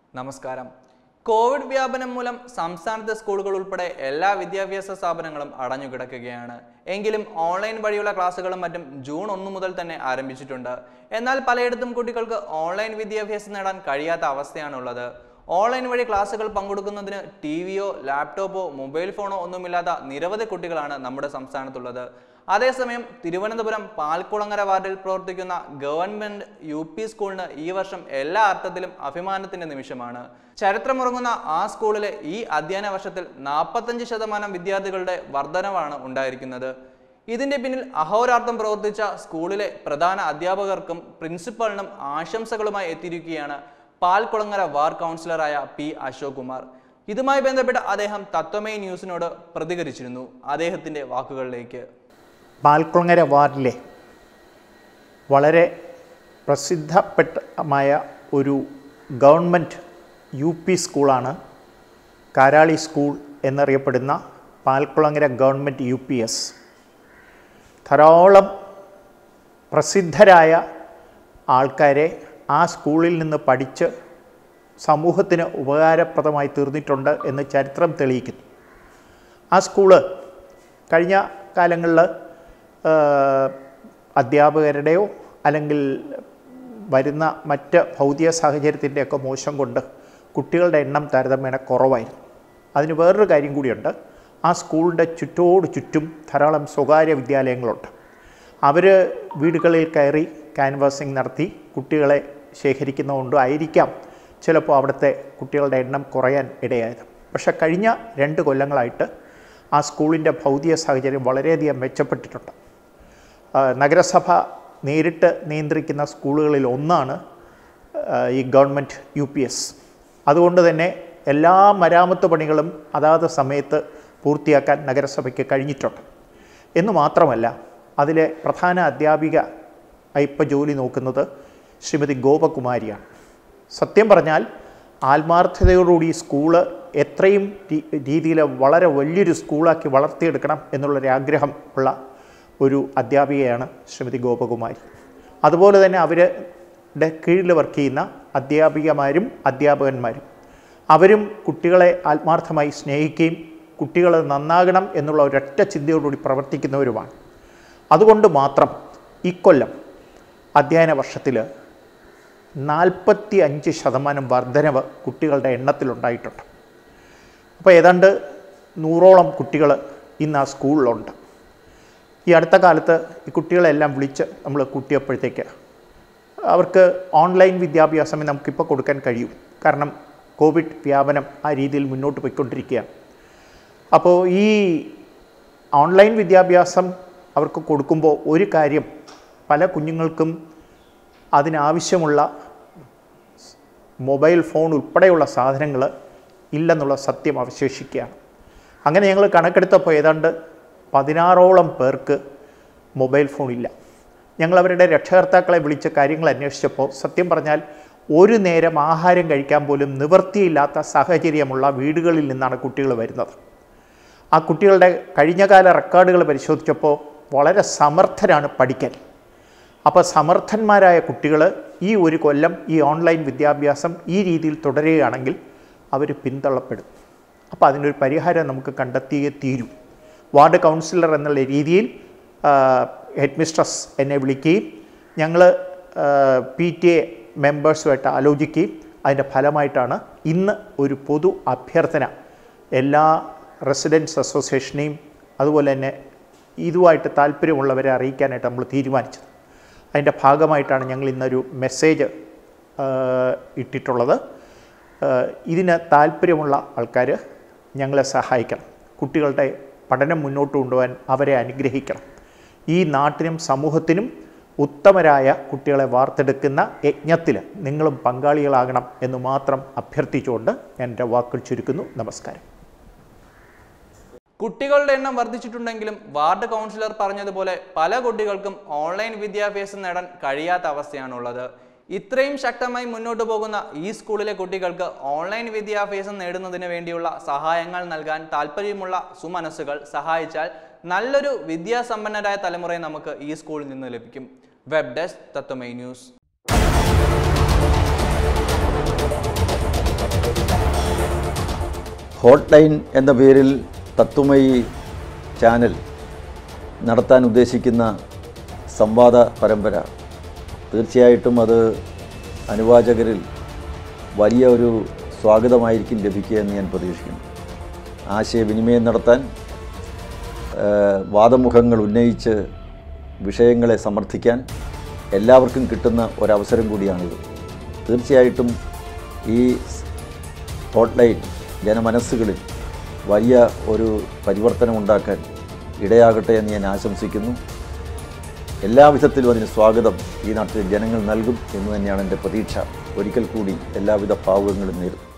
നമസ്കാരം കോവിഡ് വ്യാപനം മൂലം സംസ്ഥാനത്തെ സ്കൂളുകൾ ഉൾപ്പെടെ എല്ലാ വിദ്യാഭ്യാസ സ്ഥാപനങ്ങളും അടഞ്ഞുകിടക്കുകയാണ് എങ്കിലും ഓൺലൈൻ വഴിയുള്ള ക്ലാസ്സുകളും മറ്റും ജൂൺ ഒന്ന് മുതൽ തന്നെ ആരംഭിച്ചിട്ടുണ്ട് എന്നാൽ പലയിടത്തും കുട്ടികൾക്ക് ഓൺലൈൻ വിദ്യാഭ്യാസം നേടാൻ കഴിയാത്ത അവസ്ഥയാണുള്ളത് ഓൺലൈൻ വഴി ക്ലാസ്സുകൾ പങ്കെടുക്കുന്നതിന് ടി വിയോ ലാപ്ടോപ്പോ മൊബൈൽ ഫോണോ ഒന്നുമില്ലാത്ത നിരവധി കുട്ടികളാണ് നമ്മുടെ സംസ്ഥാനത്തുള്ളത് അതേസമയം തിരുവനന്തപുരം പാൽക്കുളങ്ങര വാർഡിൽ പ്രവർത്തിക്കുന്ന ഗവൺമെന്റ് യു പി സ്കൂളിന് ഈ വർഷം എല്ലാ അർത്ഥത്തിലും അഭിമാനത്തിന്റെ നിമിഷമാണ് ചരിത്രമുറങ്ങുന്ന ആ സ്കൂളിലെ ഈ അധ്യയന വർഷത്തിൽ നാൽപ്പത്തഞ്ച് ശതമാനം വിദ്യാർത്ഥികളുടെ വർധനവാണ് ഉണ്ടായിരിക്കുന്നത് ഇതിന്റെ പിന്നിൽ അഹോരാർത്ഥം പ്രവർത്തിച്ച സ്കൂളിലെ പ്രധാന അധ്യാപകർക്കും പ്രിൻസിപ്പലിനും ആശംസകളുമായി എത്തിയിരിക്കുകയാണ് പാൽക്കുളങ്ങര വാർഡ് കൗൺസിലറായ പി അശോക് കുമാർ ഇതുമായി ബന്ധപ്പെട്ട് അദ്ദേഹം തത്വമേ ന്യൂസിനോട് പ്രതികരിച്ചിരുന്നു അദ്ദേഹത്തിന്റെ വാക്കുകളിലേക്ക് പാൽക്കുളങ്ങര വാർഡിലെ വളരെ പ്രസിദ്ധപ്പെട്ടമായ ഒരു ഗവൺമെൻറ് യു പി സ്കൂളാണ് കാരാളി സ്കൂൾ എന്നറിയപ്പെടുന്ന Palkulangara government U P S ധാരാളം പ്രസിദ്ധരായ ആൾക്കാരെ ആ സ്കൂളിൽ നിന്ന് പഠിച്ച് സമൂഹത്തിന് ഉപകാരപ്രദമായി തീർന്നിട്ടുണ്ട് എന്ന് ചരിത്രം തെളിയിക്കുന്നു ആ സ്കൂള് കഴിഞ്ഞ കാലങ്ങളിൽ അധ്യാപകരുടെയോ അല്ലെങ്കിൽ വരുന്ന മറ്റ് ഭൗതിക സാഹചര്യത്തിൻ്റെയൊക്കെ മോശം കൊണ്ട് കുട്ടികളുടെ എണ്ണം താരതമ്യേന കുറവായിരുന്നു അതിന് വേറൊരു കാര്യം കൂടിയുണ്ട് ആ സ്കൂളിൻ്റെ ചുറ്റോട് ചുറ്റും ധാരാളം സ്വകാര്യ വിദ്യാലയങ്ങളുണ്ട് അവർ വീടുകളിൽ കയറി ക്യാൻവാസിങ് നടത്തി കുട്ടികളെ ശേഖരിക്കുന്നതുകൊണ്ടും ആയിരിക്കാം ചിലപ്പോൾ അവിടുത്തെ കുട്ടികളുടെ എണ്ണം കുറയാൻ ഇടയായത് പക്ഷേ കഴിഞ്ഞ രണ്ട് കൊല്ലങ്ങളായിട്ട് ആ സ്കൂളിൻ്റെ ഭൗതിക സാഹചര്യം വളരെയധികം മെച്ചപ്പെട്ടിട്ടുണ്ട് ആ, നഗരസഭ നേരിട്ട് നിയന്ത്രിക്കുന്ന സ്കൂളുകളിൽ ഒന്നാണ് ആ, ഈ ഗവൺമെൻറ് യു പി എസ് അതുകൊണ്ട് തന്നെ എല്ലാ മരാമത്ത് പണികളും അതാത് സമയത്ത് പൂർത്തിയാക്കാൻ നഗരസഭയ്ക്ക് കഴിഞ്ഞിട്ടുണ്ട് എന്ന് മാത്രമല്ല അതിലെ പ്രധാന അധ്യാപിക ഇപ്പോൾ ജോലി നോക്കുന്നത് ശ്രീമതി ഗോപകുമാരിയാണ് സത്യം പറഞ്ഞാൽ ആത്മാർത്ഥതയോടുകൂടി ഈ സ്കൂള് എത്രയും രീതിയിൽ വളരെ വലിയൊരു സ്കൂളാക്കി വളർത്തിയെടുക്കണം എന്നുള്ളൊരാഗ്രഹം ഉള്ള ഒരു അധ്യാപികയാണ് ശ്രീമതി ഗോപകുമാരി അതുപോലെ തന്നെ അവരുടെ കീഴിൽ വർക്ക് ചെയ്യുന്ന അധ്യാപികമാരും അധ്യാപകന്മാരും അവരും കുട്ടികളെ ആത്മാർത്ഥമായി സ്നേഹിക്കുകയും കുട്ടികൾ നന്നാകണം എന്നുള്ള ഒരൊറ്റ ചിന്തയോടുകൂടി പ്രവർത്തിക്കുന്നവരുമാണ് അതുകൊണ്ട് മാത്രം ഇക്കൊല്ലം അധ്യയന വർഷത്തിൽ നാൽപ്പത്തി അഞ്ച് ശതമാനം വർധനവ് കുട്ടികളുടെ എണ്ണത്തിലുണ്ടായിട്ടുണ്ട് അപ്പോൾ ഏതാണ്ട് നൂറോളം കുട്ടികൾ ഇന്ന് ആ സ്കൂളിലുണ്ട് ഈ അടുത്ത കാലത്ത് ഈ കുട്ടികളെല്ലാം വിളിച്ച് നമ്മൾ കൂട്ടിയപ്പോഴത്തേക്ക് അവർക്ക് ഓൺലൈൻ വിദ്യാഭ്യാസമേ നമുക്കിപ്പോൾ കൊടുക്കാൻ കഴിയും കാരണം കോവിഡ് വ്യാപനം ആ രീതിയിൽ മുന്നോട്ട് പോയിക്കൊണ്ടിരിക്കുകയാണ് അപ്പോൾ ഈ ഓൺലൈൻ വിദ്യാഭ്യാസം അവർക്ക് കൊടുക്കുമ്പോൾ ഒരു കാര്യം പല കുഞ്ഞുങ്ങൾക്കും അതിനാവശ്യമുള്ള മൊബൈൽ ഫോൺ ഉൾപ്പെടെയുള്ള സാധനങ്ങൾ ഇല്ലെന്നുള്ള സത്യം അവശേഷിക്കുകയാണ് അങ്ങനെ ഞങ്ങൾ കണക്കെടുത്തപ്പോൾ ഏതാണ്ട് പതിനാറോളം പേർക്ക് മൊബൈൽ ഫോൺ ഇല്ല ഞങ്ങൾ അവരുടെ രക്ഷകർത്താക്കളെ വിളിച്ച് കാര്യങ്ങൾ അന്വേഷിച്ചപ്പോൾ സത്യം പറഞ്ഞാൽ ഒരു നേരം ആഹാരം കഴിക്കാൻ പോലും നിവൃത്തിയില്ലാത്ത സാഹചര്യമുള്ള വീടുകളിൽ നിന്നാണ് കുട്ടികൾ വരുന്നത് ആ കുട്ടികളുടെ കഴിഞ്ഞകാല റെക്കോർഡുകൾ പരിശോധിച്ചപ്പോൾ വളരെ സമർത്ഥരാണ് പഠിക്കാൻ അപ്പോൾ സമർത്ഥന്മാരായ കുട്ടികൾ ഈ ഒരു കൊല്ലം ഈ ഓൺലൈൻ വിദ്യാഭ്യാസം ഈ രീതിയിൽ തുടരുകയാണെങ്കിൽ അവർ പിന്തള്ളപ്പെടും അപ്പോൾ അതിനൊരു പരിഹാരം നമുക്ക് കണ്ടെത്തിയേ തീരൂ വാർഡ് കൗൺസിലർ എന്നുള്ള രീതിയിൽ ഹെഡ് മിസ്ട്രസ് എന്നെ വിളിക്കുകയും ഞങ്ങൾ പി ടി എ മെമ്പേഴ്സുമായിട്ട് ആലോചിക്കുകയും അതിൻ്റെ ഫലമായിട്ടാണ് ഇന്ന് ഒരു പൊതു അഭ്യർത്ഥന എല്ലാ റെസിഡൻസ് അസോസിയേഷനെയും അതുപോലെ തന്നെ ഇതുമായിട്ട് താല്പര്യമുള്ളവരെ അറിയിക്കാനായിട്ട് നമ്മൾ തീരുമാനിച്ചത് അതിൻ്റെ ഭാഗമായിട്ടാണ് ഞങ്ങൾ ഇന്നൊരു മെസ്സേജ് ഇട്ടിട്ടുള്ളത് ആ, ഇതിന് താല്പര്യമുള്ള ആൾക്കാർ ഞങ്ങളെ സഹായിക്കണം കുട്ടികളുടെ പഠനം മുന്നോട്ട് കൊണ്ടുപോകാൻ അവരെ അനുഗ്രഹിക്കണം ഈ നാട്ടിനും സമൂഹത്തിനും ഉത്തമരായ കുട്ടികളെ വാർത്തെടുക്കുന്ന യജ്ഞത്തിൽ നിങ്ങളും പങ്കാളികളാകണം എന്ന് മാത്രം അഭ്യർത്ഥിച്ചുകൊണ്ട് ഞാൻ എൻ്റെ വാക്കുകൾ ചുരുക്കുന്നു നമസ്കാരം കുട്ടികളുടെ എണ്ണം വർദ്ധിച്ചിട്ടുണ്ടെങ്കിലും വാർഡ് കൗൺസിലർ പറഞ്ഞതുപോലെ പല കുട്ടികൾക്കും ഓൺലൈൻ വിദ്യാഭ്യാസം നേടാൻ കഴിയാത്ത അവസ്ഥയാണുള്ളത് ഇത്രയും ശക്തമായി മുന്നോട്ട് പോകുന്ന ഈ സ്കൂളിലെ കുട്ടികൾക്ക് ഓൺലൈൻ വിദ്യാഭ്യാസം നേടുന്നതിന് വേണ്ടിയുള്ള സഹായങ്ങൾ നൽകാൻ താല്പര്യമുള്ള സുമനസ്സുകൾ സഹായിച്ചാൽ നല്ലൊരു വിദ്യാസമ്പന്നരായ തലമുറയെ നമുക്ക് ഈ സ്കൂളിൽ നിന്ന് ലഭിക്കും web desk Tatwamayi news hotline എന്ന പേരിൽ തത്വമയി ചാനൽ നടത്താൻ ഉദ്ദേശിക്കുന്ന സംവാദ പരമ്പര തീർച്ചയായിട്ടും അത് അനുവാചകരിൽ വലിയ ഒരു സ്വാഗതമായിരിക്കും ലഭിക്കുക എന്ന് ഞാൻ പ്രതീക്ഷിക്കുന്നു ആശയവിനിമയം നടത്താൻ ഏഹ്, വാദമുഖങ്ങൾ ഉന്നയിച്ച് വിഷയങ്ങളെ സമർത്ഥിക്കാൻ എല്ലാവർക്കും കിട്ടുന്ന ഒരവസരം കൂടിയാണിത് തീർച്ചയായിട്ടും ഈ ഹോട്ട്ലൈൻ ജനമനസ്സുകളിൽ വലിയ ഒരു പരിവർത്തനം ഉണ്ടാക്കാൻ ഇടയാകട്ടെ എന്ന് ഞാൻ ആശംസിക്കുന്നു എല്ലാവിധത്തിലും അതിന് സ്വാഗതം ഈ നാട്ടിലെ ജനങ്ങൾ നൽകും എന്ന് തന്നെയാണ് എൻ്റെ പ്രതീക്ഷ ഒരിക്കൽ കൂടി എല്ലാവിധ ഭാവുകങ്ങളും നേരുന്നു